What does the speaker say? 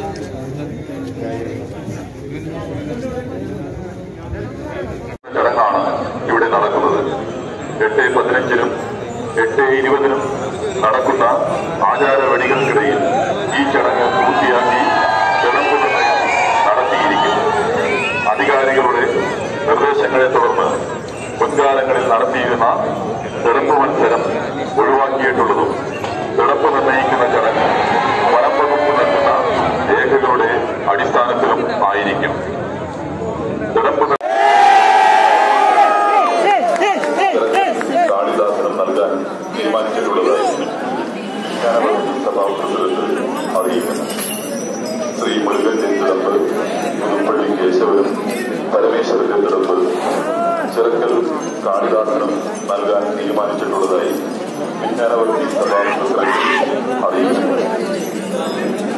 ചടങ്ങാണ് ഇവിടെ നടക്കുന്നത് എട്ട് പതിനഞ്ചിനും എട്ട് ഇരുപതിനും നടക്കുന്ന ആചാരവഴികൾക്കിടയിൽ ഈ ചടങ്ങ് പൂർത്തിയാക്കി തിളമ്പ് നിർണയം നടത്തിയിരിക്കും അധികാരികളുടെ നിർദ്ദേശങ്ങളെ തുടർന്ന് മുൻകാലങ്ങളിൽ നടത്തിയിരുന്ന തെളുമ്പ് മത്സരം ഒഴിവാക്കിയിട്ടുള്ളതും തിളപ്പ് നിർണയിക്കുന്ന ചടങ്ങ് വനം വകുപ്പ് നൽകുന്ന രേഖകളുടെ അടിസ്ഥാനത്തിലും ആയിരിക്കും തിളപ്പ് നി- കാളിദാസനം നൽകാൻ തീരുമാനിച്ചിട്ടുള്ളതായി ജ്ഞാനപതി സഭാ പ്രസിഡന്റ് അറിയിക്കുന്നു ശ്രീ മുരുകന്റെ തിടമ്പ് പുതുപ്പള്ളി കേശവനും പരമേശ്വരന്റെ തിടമ്പ് ചെറുക്കൽ കാളിദാസനം നൽകാൻ തീരുമാനിച്ചിട്ടുള്ളതായി വിജ്ഞാനവർത്തി സഭാ പ്രസിഡന്റ് അറിയിക്കുന്നു